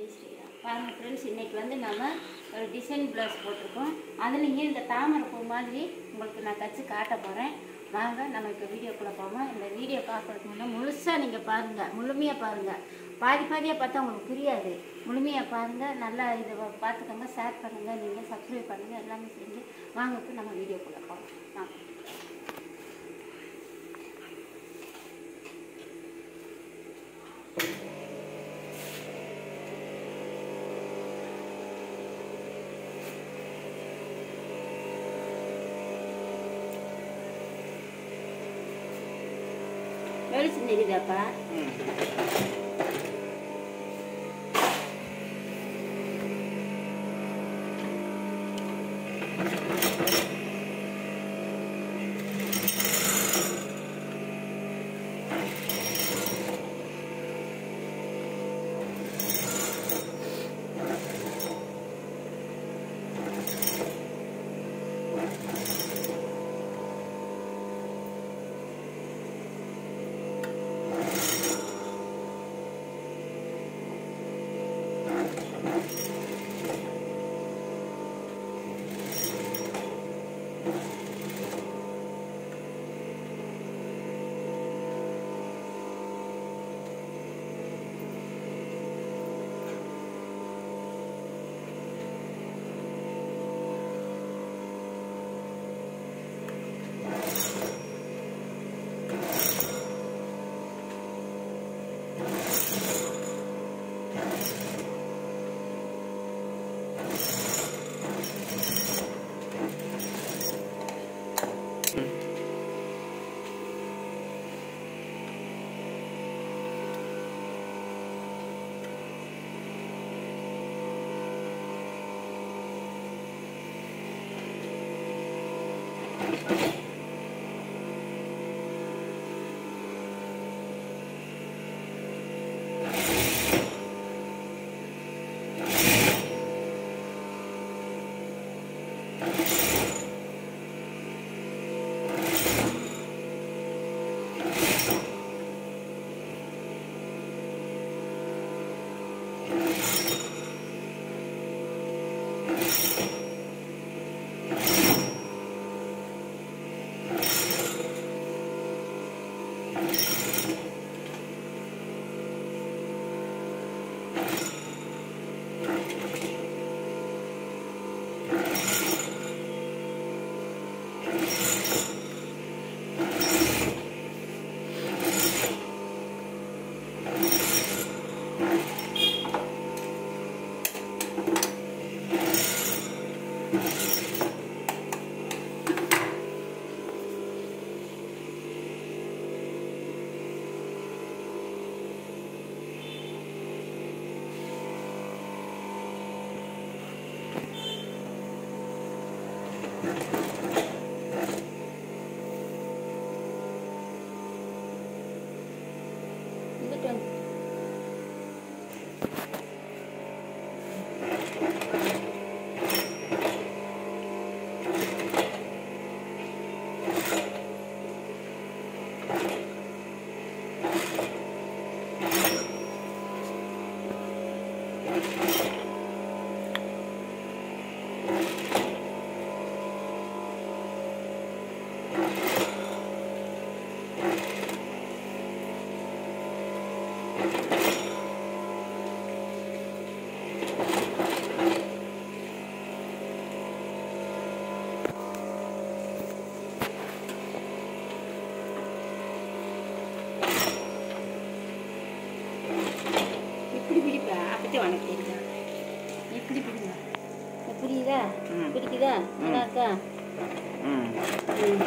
ஜெய் ஸ்ரீராம் பாருங்க ஃப்ரெண்ட்ஸ் இன்னைக்கு வந்து நம்ம ஒரு டிசைன் ப்ளவுஸ் போட்டிருக்கோம் அதுலேயும் இந்த தாமரை பூ மாதிரி உங்களுக்கு நான் தச்சு காட்ட போகிறேன் வாங்க நம்ம இப்போ வீடியோக்குள்ளே போவோம் இந்த வீடியோ பார்க்கறதுக்கு முன்னே முழுசாக நீங்கள் பாருங்கள் முழுமையாக பாருங்கள் பாதி பாதியாக பார்த்தா உங்களுக்கு புரியாது முழுமையாக பாருங்கள் நல்லா இதை வ- பார்த்துக்கோங்க ஷேர் பண்ணுங்கள் நீங்கள் சப்ஸ்கிரைப் பண்ணுங்கள் எல்லாமே செஞ்சு வாங்க இப்போ நம்ம வீடியோக்குள்ளே போகலாம் வாங்க வெளிச்சம் தெரியுதாப்பா இங்கிட்டு வந்து இப்படி பிடிப்பா அப்படி உனக்கு தெரியுதா இப்படி பிடிங்க இப்ப புரியுதா ம். பிடிக்குதா நல்லா இருக்கா ம் ம்.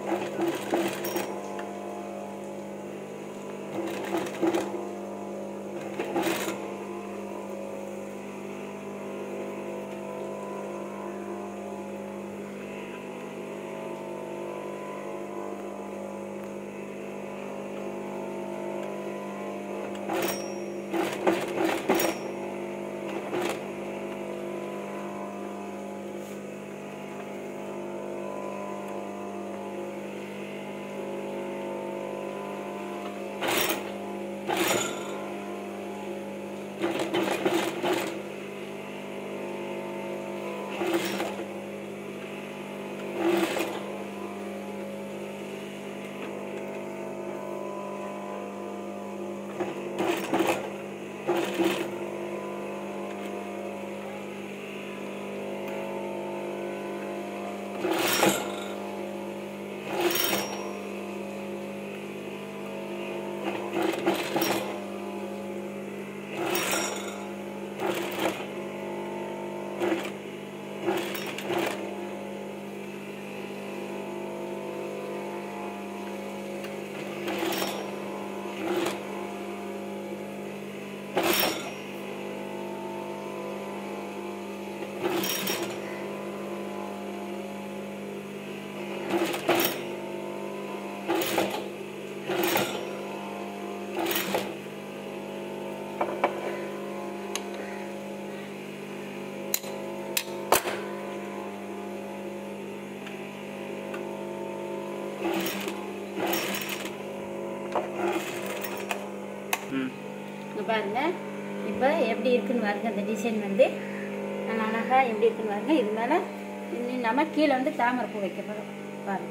ம் இங்க பாருங்க இப்போ எப்படி இருக்குன்னு பாருங்க அந்த டிசைன் வந்து நல்லா அழகா எப்படி இருக்குன்னு பாருங்க இது மேலே இன்னும் நம்ம கீழே வந்து தாமரை பூ வைக்க போகிறோம் பாருங்க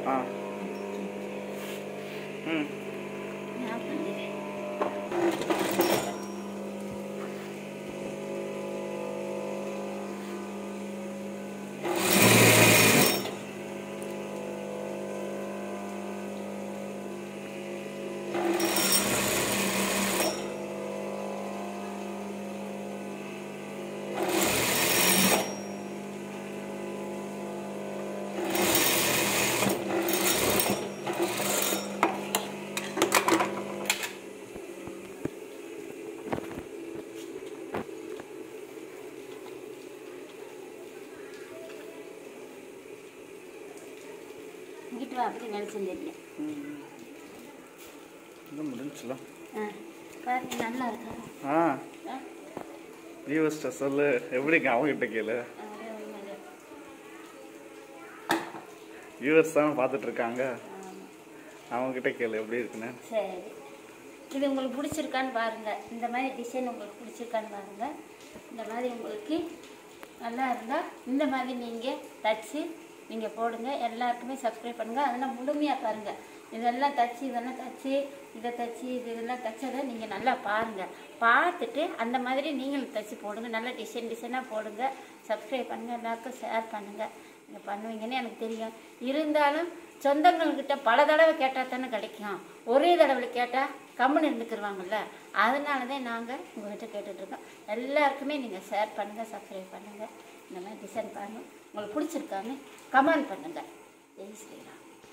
ஆ ம் நான் பண்ணிடுறேன் இங்கிட்டு வா அப்படி வேலை செஞ்சிருக்கேன் இது முடிஞ்சுல ஆ பாருங்க நல்லா இருக்கா ஆ ஆ வியூவர்ஸ்ட்ட சொல்லு எப்படிங்க அவங்ககிட்ட கேளு அதே ஒண்ணுமில்ல. வியூவர்ஸ் தானே பார்த்துட்டு இருக்காங்க ஆமா. அவங்ககிட்ட கேளு எப்படி இருக்குன்னு சரி இது உங்களுக்கு பிடிச்சிருக்கான்னு பாருங்க இந்த மாதிரி டிசைன் உங்களுக்கு பிடிச்சிருக்கான்னு பாருங்க இந்த மாதிரி உங்களுக்கு நல்லா இருந்தால் இந்த மாதிரி நீங்கள் தச்சு நீங்கள் போடுங்க எல்லாருக்குமே சப்ஸ்கிரைப் பண்ணுங்கள் அதெல்லாம் முழுமையாக பாருங்கள் இதெல்லாம் தச்சு இதெல்லாம் தச்சு இதை தச்சு இது இதெல்லாம் தச்சதை நீங்கள் நல்லா பாருங்கள் பார்த்துட்டு அந்த மாதிரி நீங்களும் தச்சு போடுங்க நல்லா டிசைன் டிசைனாக போடுங்க சப்ஸ்கிரைப் பண்ணுங்கள் எல்லாருக்கும் ஷேர் பண்ணுங்கள் நீங்கள் பண்ணுவீங்கன்னு எனக்கு தெரியும் இருந்தாலும் சொந்தங்கள்கிட்ட பல தடவை கேட்டால் தானே கிடைக்கும் ஒரே தடவை கேட்டால் கம்முன்னு இருந்துக்கிருவாங்கல்ல அதனால தான் நாங்கள் உங்கள்கிட்ட கேட்டுட்ருக்கோம் எல்லாருக்குமே நீங்கள் ஷேர் பண்ணுங்கள் சப்ஸ்கிரைப் பண்ணுங்கள் இந்த மாதிரி டிசைன் பாருங்கள் உங்களுக்கு பிடிச்சிருக்கான்னு கமெண்ட் பண்ணுங்கள் ஜெய் ஸ்ரீராம்